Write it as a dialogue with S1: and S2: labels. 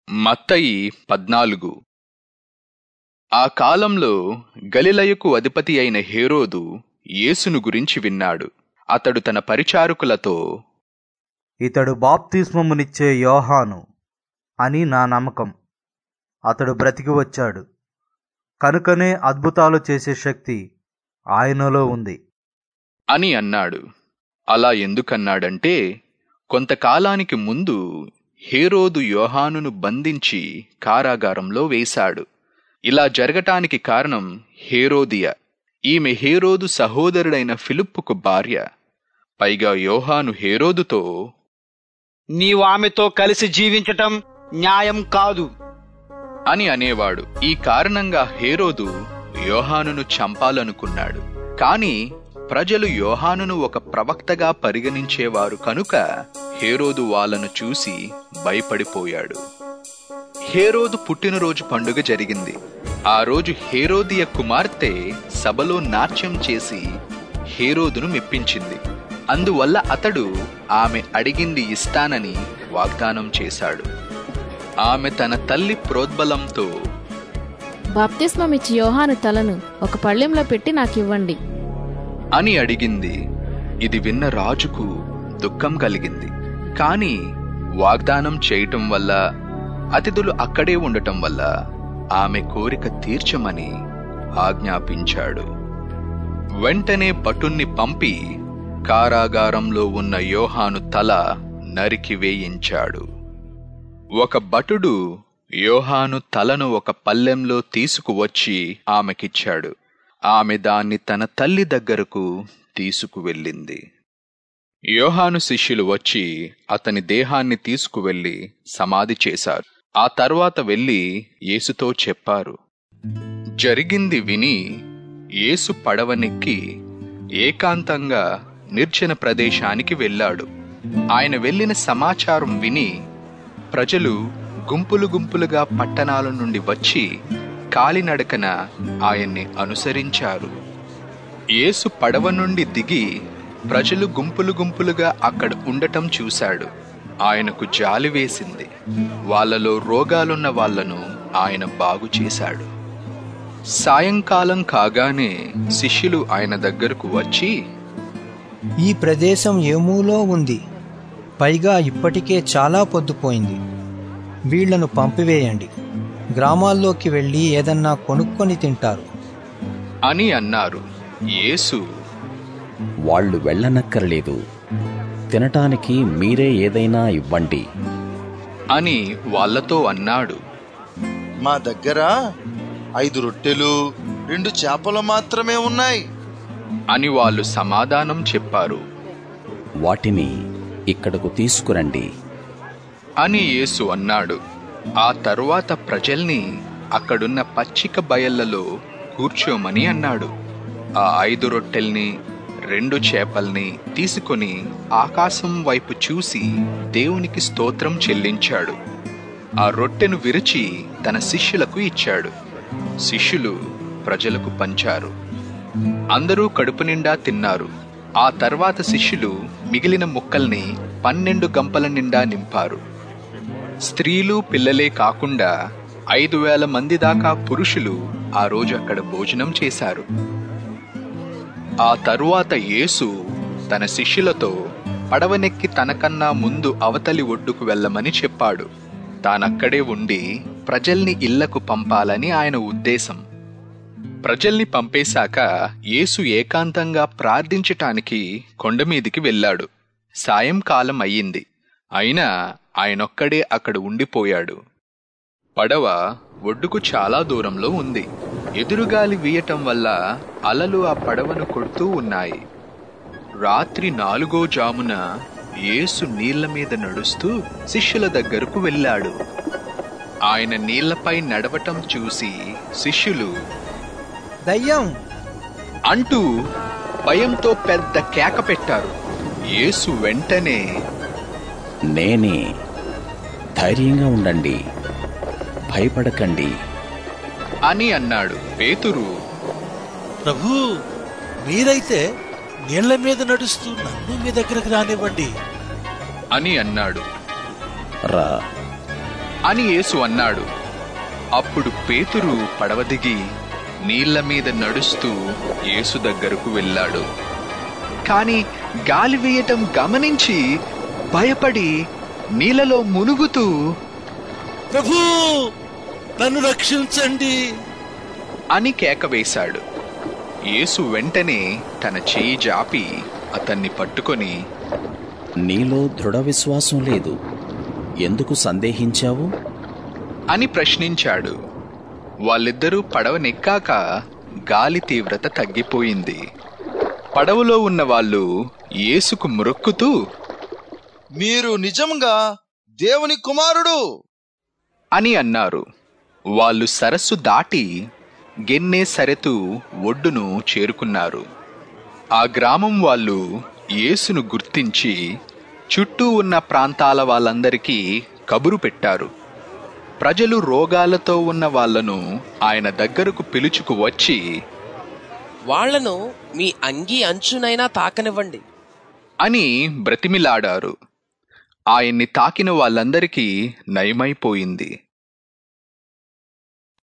S1: మత్తయి పద్నాలుగు ఆ కాలంలో గలిలయకు అధిపతి అయిన హేరోదు యేసును గురించి విన్నాడు అతడు తన పరిచారకులతో
S2: ఇతడు బాప్తిస్మమునిచ్చే యోహాను అని నా నమ్మకం అతడు బ్రతికి వచ్చాడు కనుకనే అద్భుతాలు చేసే శక్తి ఆయనలో ఉంది
S1: అని అన్నాడు అలా ఎందుకన్నాడంటే కొంతకాలానికి ముందు హేరోదు యోహానును బంధించి కారాగారంలో వేశాడు ఇలా జరగటానికి కారణం హేరోదియ ఈమె హేరోదు సహోదరుడైన ఫిలిప్పుకు భార్య పైగా యోహాను హేరోదుతో
S3: నీవు ఆమెతో కలిసి జీవించటం న్యాయం కాదు
S1: అని అనేవాడు ఈ కారణంగా హేరోదు యోహానును చంపాలనుకున్నాడు కాని ప్రజలు యోహానును ఒక ప్రవక్తగా పరిగణించేవారు కనుక హేరోదు వాళ్ళను చూసి భయపడిపోయాడు హేరోదు పుట్టినరోజు పండుగ జరిగింది ఆ రోజు హేరోదియ కుమార్తె సభలో నాట్యం చేసి హేరోదును మెప్పించింది అందువల్ల అతడు ఆమె అడిగింది ఇస్తానని వాగ్దానం చేశాడు ఆమె తన తల్లి ప్రోద్బలంతో
S4: బాప్తిస్మమిచ్చి యోహాను తలను ఒక పళ్ళెంలో పెట్టి నాకివ్వండి
S1: అని అడిగింది ఇది విన్న రాజుకు దుఃఖం కలిగింది కాని వాగ్దానం చేయటం వల్ల అతిథులు అక్కడే ఉండటం వల్ల ఆమె కోరిక తీర్చమని ఆజ్ఞాపించాడు వెంటనే భటుణ్ణి పంపి కారాగారంలో ఉన్న యోహాను తల నరికి వేయించాడు ఒక భటుడు యోహాను తలను ఒక పల్లెంలో తీసుకువచ్చి ఆమెకిచ్చాడు ఆమె దాన్ని తన తల్లి దగ్గరకు తీసుకువెళ్ళింది యోహాను శిష్యులు వచ్చి అతని దేహాన్ని తీసుకువెళ్లి సమాధి చేశారు ఆ తర్వాత వెళ్లి యేసుతో చెప్పారు జరిగింది విని యేసు పడవనెక్కి ఏకాంతంగా నిర్జన ప్రదేశానికి వెళ్ళాడు ఆయన వెళ్ళిన సమాచారం విని ప్రజలు గుంపులు గుంపులుగా పట్టణాల నుండి వచ్చి కాలినడకన ఆయన్ని అనుసరించారు యేసు పడవ నుండి దిగి ప్రజలు గుంపులు గుంపులుగా అక్కడ ఉండటం చూశాడు ఆయనకు జాలి వేసింది వాళ్ళలో రోగాలున్న వాళ్లను ఆయన బాగు చేశాడు సాయంకాలం కాగానే శిష్యులు ఆయన దగ్గరకు వచ్చి
S5: ఈ ప్రదేశం ఏమూలో ఉంది పైగా ఇప్పటికే చాలా పొద్దుపోయింది వీళ్లను పంపివేయండి గ్రామాల్లోకి వెళ్ళి ఏదన్నా కొనుక్కొని తింటారు
S1: అని అన్నారు యేసు
S6: వాళ్ళు వెళ్ళనక్కర్లేదు తినటానికి మీరే ఏదైనా ఇవ్వండి
S1: అని వాళ్ళతో అన్నాడు
S7: మా దగ్గర ఐదు రొట్టెలు రెండు చేపలు మాత్రమే ఉన్నాయి
S1: అని వాళ్ళు సమాధానం చెప్పారు
S6: వాటిని ఇక్కడకు తీసుకురండి
S1: అని యేసు అన్నాడు ఆ తరువాత ప్రజల్ని అక్కడున్న పచ్చిక బయళ్లలో కూర్చోమని అన్నాడు ఆ ఐదు రొట్టెల్ని రెండు చేపల్ని తీసుకొని ఆకాశం వైపు చూసి దేవునికి స్తోత్రం చెల్లించాడు ఆ రొట్టెను విరిచి తన శిష్యులకు ఇచ్చాడు శిష్యులు ప్రజలకు పంచారు అందరూ కడుపు నిండా తిన్నారు ఆ తర్వాత శిష్యులు మిగిలిన ముక్కల్ని పన్నెండు గంపల నిండా నింపారు స్త్రీలు పిల్లలే కాకుండా ఐదు వేల మంది దాకా పురుషులు ఆ రోజు అక్కడ భోజనం చేశారు ఆ తరువాత యేసు తన శిష్యులతో పడవనెక్కి తనకన్నా ముందు అవతలి ఒడ్డుకు వెళ్ళమని చెప్పాడు తానక్కడే ఉండి ప్రజల్ని ఇళ్లకు పంపాలని ఆయన ఉద్దేశం ప్రజల్ని పంపేశాక యేసు ఏకాంతంగా ప్రార్థించటానికి కొండమీదికి వెళ్ళాడు సాయంకాలం అయ్యింది అయినా ఆయనొక్కడే అక్కడ ఉండిపోయాడు పడవ ఒడ్డుకు చాలా దూరంలో ఉంది ఎదురుగాలి వీయటం వల్ల అలలు ఆ పడవను కొడుతూ ఉన్నాయి రాత్రి నాలుగో జామున యేసు నీళ్ల మీద నడుస్తూ శిష్యుల దగ్గరకు వెళ్ళాడు ఆయన నీళ్లపై నడవటం చూసి శిష్యులు
S5: దయ్యం
S1: అంటూ భయంతో పెద్ద కేక పెట్టారు యేసు వెంటనే
S6: నేనే ధైర్యంగా ఉండండి భయపడకండి
S1: అని అన్నాడు పేతురు
S8: ప్రభు మీరైతే నీళ్ల మీద నడుస్తూ నన్ను మీ దగ్గరకు రానివ్వండి
S1: అని అన్నాడు
S6: రా
S1: అని యేసు అన్నాడు అప్పుడు పేతురు పడవ దిగి నీళ్ల మీద నడుస్తూ యేసు దగ్గరకు వెళ్ళాడు కాని గాలి వేయటం గమనించి భయపడి నీళ్ళలో మునుగుతూ
S8: ప్రభు నన్ను రక్షించండి
S1: అని కేక వేశాడు యేసు వెంటనే తన చేయి జాపి అతన్ని పట్టుకొని
S6: నీలో దృఢ విశ్వాసం లేదు ఎందుకు సందేహించావు
S1: అని ప్రశ్నించాడు వాళ్ళిద్దరూ పడవనెక్కాక గాలి తీవ్రత తగ్గిపోయింది పడవలో ఉన్న వాళ్ళు యేసుకు మొక్కుతూ
S7: మీరు నిజంగా దేవుని కుమారుడు
S1: అని అన్నారు వాళ్ళు సరస్సు దాటి గెన్నే సరెతు ఒడ్డును చేరుకున్నారు ఆ గ్రామం వాళ్ళు యేసును గుర్తించి చుట్టూ ఉన్న ప్రాంతాల వాళ్ళందరికీ కబురు పెట్టారు ప్రజలు రోగాలతో ఉన్న వాళ్ళను ఆయన దగ్గరకు పిలుచుకు వచ్చి
S9: వాళ్లను మీ అంగీ అంచునైనా తాకనివ్వండి
S1: అని బ్రతిమిలాడారు ఆయన్ని తాకిన వాళ్ళందరికీ నయమైపోయింది